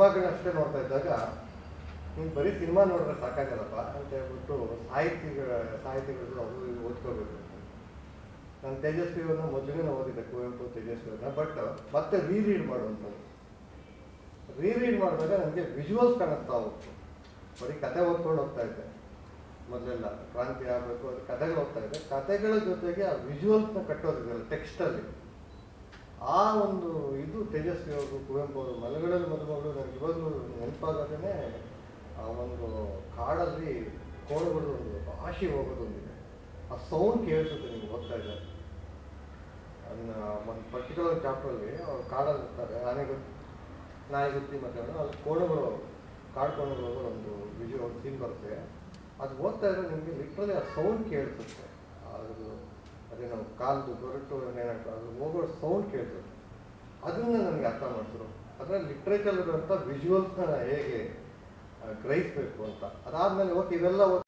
ಸಿನಿಮಾಗಳನ್ನ ಅಷ್ಟೇ ನೋಡ್ತಾ ಇದ್ದಾಗ ನೀನು ಬರೀ ಸಿನಿಮಾ ನೋಡಿದ್ರೆ ಸಾಕಾಗಲ್ಲಪ್ಪ ಅಂತ ಹೇಳ್ಬಿಟ್ಟು ಸಾಹಿತಿಗಳ ಸಾಹಿತಿಗಳು ಅವರು ಇವ್ರು ಓದ್ಕೋಬೇಕು ನಾನು ತೇಜಸ್ವಿಯನ್ನು ಮೊದಲಿಗೆ ಓದಿದ್ದೆ ಕುವೆಂಪು ತೇಜಸ್ವಿಯನ್ನ ಬಟ್ ಮತ್ತೆ ರೀರೀಡ್ ಮಾಡುವಂಥ ರೀರೀಡ್ ಮಾಡಿದಾಗ ನನಗೆ ವಿಜುವಲ್ಸ್ ಕಾಣಿಸ್ತಾ ಹೋಗ್ತು ಬರೀ ಕತೆ ಓದ್ಕೊಂಡು ಹೋಗ್ತಾ ಇದ್ದೆ ಮೊದಲೆಲ್ಲ ಕ್ರಾಂತಿ ಆಗಬೇಕು ಅದು ಕಥೆಗಳು ಹೋಗ್ತಾ ಇದೆ ಕಥೆಗಳ ಜೊತೆಗೆ ಆ ವಿಜುವಲ್ಸ್ನ ಕಟ್ಟೋದಿದೆಯಲ್ಲ ಟೆಕ್ಸ್ಟಲ್ಲಿ ಆ ಒಂದು ಇದು ತೇಜಸ್ವಿ ಅವರು ಕುವೆಂಪು ಅವರು ಮಲೆಗಳಲ್ಲಿ ಮದುಮಗಳು ನನಗೆ ಇವಾಗಲೂ ನೆನಪಾಗೋದೇ ಆ ಒಂದು ಕಾಡಲ್ಲಿ ಕೋಣಗಳು ಒಂದು ರಾಶಿ ಹೋಗೋದೊಂದಿದೆ ಆ ಸೌಂಡ್ ಕೇಳಿಸುತ್ತೆ ನಿಮ್ಗೆ ಓದ್ತಾ ಇದೆ ಅದನ್ನ ಒಂದು ಪರ್ಟಿಕ್ಯುಲರ್ ಚಾಪ್ಟ್ರಲ್ಲಿ ಅವ್ರು ಕಾಡಲ್ಲಿ ಇರ್ತಾರೆ ಆನೆಗುತ್ತಿ ನಾಯಿಗುತ್ತಿ ಮತ್ತು ಅಲ್ಲಿ ಕೋಣಗಳು ಕಾಡು ಕೋಣಗಳು ಹೋಗೋ ಒಂದು ವಿಜುವ ಒಂದು ಸೀನ್ ಬರುತ್ತೆ ಅದು ಓದ್ತಾ ಇದ್ರೆ ನಿಮಗೆ ಲಿಟ್ರಲಿ ಆ ಸೌಂಡ್ ಕೇಳಿಸುತ್ತೆ ಅದು ಅದೇ ನಾವು ಕಾಲ್ದು ದೊರಟು ಏನಾಗ್ತದೆ ಅದು ಹೋಗೋ ಸೌಂಡ್ ಕೇಳಿಸುತ್ತೆ ಅದನ್ನ ನನಗೆ ಅರ್ಥ ಮಾಡಿದ್ರು ಅದರಲ್ಲಿ ಲಿಟ್ರೇಚರ್ ಇರುವಂಥ ವಿಜುವಲ್ಸ್ನ ಹೇಗೆ ಆ, ಗ್ರಹಿಸ್ಬೇಕು ಅಂತ ಅದಾದಮೇಲೆ ಓಕೆ ಇವೆಲ್ಲ ಓದ್ತಾ